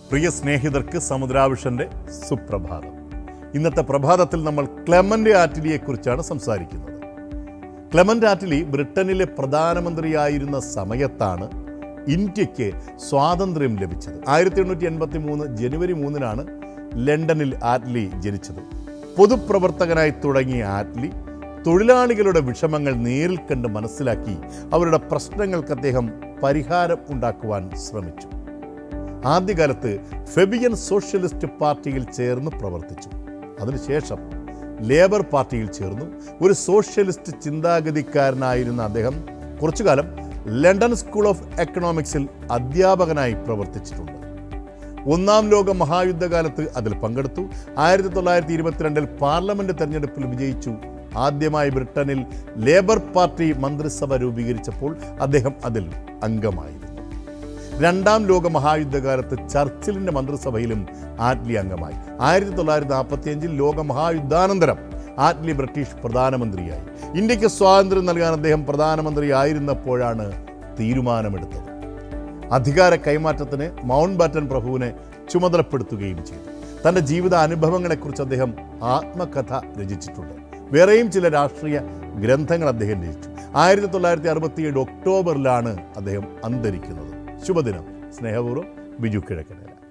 പ്രിയ സ്നേഹിതർക്ക് സമുദ്രാവിഷന്റെ സുപ്രഭാതം ഇന്നത്തെ പ്രഭാതത്തിൽ നമ്മൾ ക്ലെമന്റ് ആറ്റിലിയെ കുറിച്ചാണ് സംസാരിക്കുന്നത് ക്ലെമന്റ് ആറ്റിലി ബ്രിട്ടനിലെ പ്രധാനമന്ത്രിയായിരുന്ന സമയത്താണ് ഇന്ത്യക്ക് സ്വാതന്ത്ര്യം ലഭിച്ചത് ആയിരത്തി എണ്ണൂറ്റി എൺപത്തി മൂന്ന് ജനുവരി മൂന്നിനാണ് ലണ്ടനിൽ ആറ്റ്ലി ജനിച്ചത് പൊതുപ്രവർത്തകനായി തുടങ്ങിയ ആറ്റ്ലി തൊഴിലാളികളുടെ വിഷമങ്ങൾ നേരിൽ കണ്ട് മനസ്സിലാക്കി അവരുടെ പ്രശ്നങ്ങൾക്ക് അദ്ദേഹം പരിഹാരം ഉണ്ടാക്കുവാൻ ശ്രമിച്ചു ആദ്യകാലത്ത് ഫെബിയൻ സോഷ്യലിസ്റ്റ് പാർട്ടിയിൽ ചേർന്ന് പ്രവർത്തിച്ചു അതിനുശേഷം ലേബർ പാർട്ടിയിൽ ചേർന്നു ഒരു സോഷ്യലിസ്റ്റ് ചിന്താഗതിക്കാരനായിരുന്ന അദ്ദേഹം കുറച്ചുകാലം ലണ്ടൻ സ്കൂൾ ഓഫ് എക്കണോമിക്സിൽ അധ്യാപകനായി പ്രവർത്തിച്ചിട്ടുണ്ട് ഒന്നാം ലോക മഹായുദ്ധകാലത്ത് അതിൽ പങ്കെടുത്തു ആയിരത്തി തൊള്ളായിരത്തി ഇരുപത്തിരണ്ടിൽ പാർലമെന്റ് തെരഞ്ഞെടുപ്പിൽ വിജയിച്ചു ആദ്യമായി ബ്രിട്ടനിൽ ലേബർ പാർട്ടി മന്ത്രിസഭ രൂപീകരിച്ചപ്പോൾ അദ്ദേഹം അതിൽ അംഗമായിരുന്നു രണ്ടാം ലോക മഹായുദ്ധകാലത്ത് ചർച്ചിലിന്റെ മന്ത്രിസഭയിലും ആറ്റ്ലി അംഗമായി ആയിരത്തി തൊള്ളായിരത്തി നാൽപ്പത്തി അഞ്ചിൽ ലോക മഹായുദ്ധാനന്തരം ആറ്റ്ലി ബ്രിട്ടീഷ് പ്രധാനമന്ത്രിയായി ഇന്ത്യക്ക് സ്വാതന്ത്ര്യം നൽകാൻ അദ്ദേഹം പ്രധാനമന്ത്രിയായിരുന്നപ്പോഴാണ് തീരുമാനമെടുത്തത് അധികാര കൈമാറ്റത്തിന് മൗണ്ട് ബാറ്റൻ പ്രഭുവിനെ ചുമതലപ്പെടുത്തുകയും ചെയ്തു തന്റെ ജീവിത അനുഭവങ്ങളെക്കുറിച്ച് അദ്ദേഹം ആത്മകഥ രചിച്ചിട്ടുണ്ട് വേറെയും ചില രാഷ്ട്രീയ ഗ്രന്ഥങ്ങൾ അദ്ദേഹം രചിച്ചു ആയിരത്തി തൊള്ളായിരത്തി അറുപത്തിയേഴ് ഒക്ടോബറിലാണ് അദ്ദേഹം അന്തരിക്കുന്നത് ശുഭദിനം സ്നേഹപൂർവ്വം ബിജു കിഴക്കനേല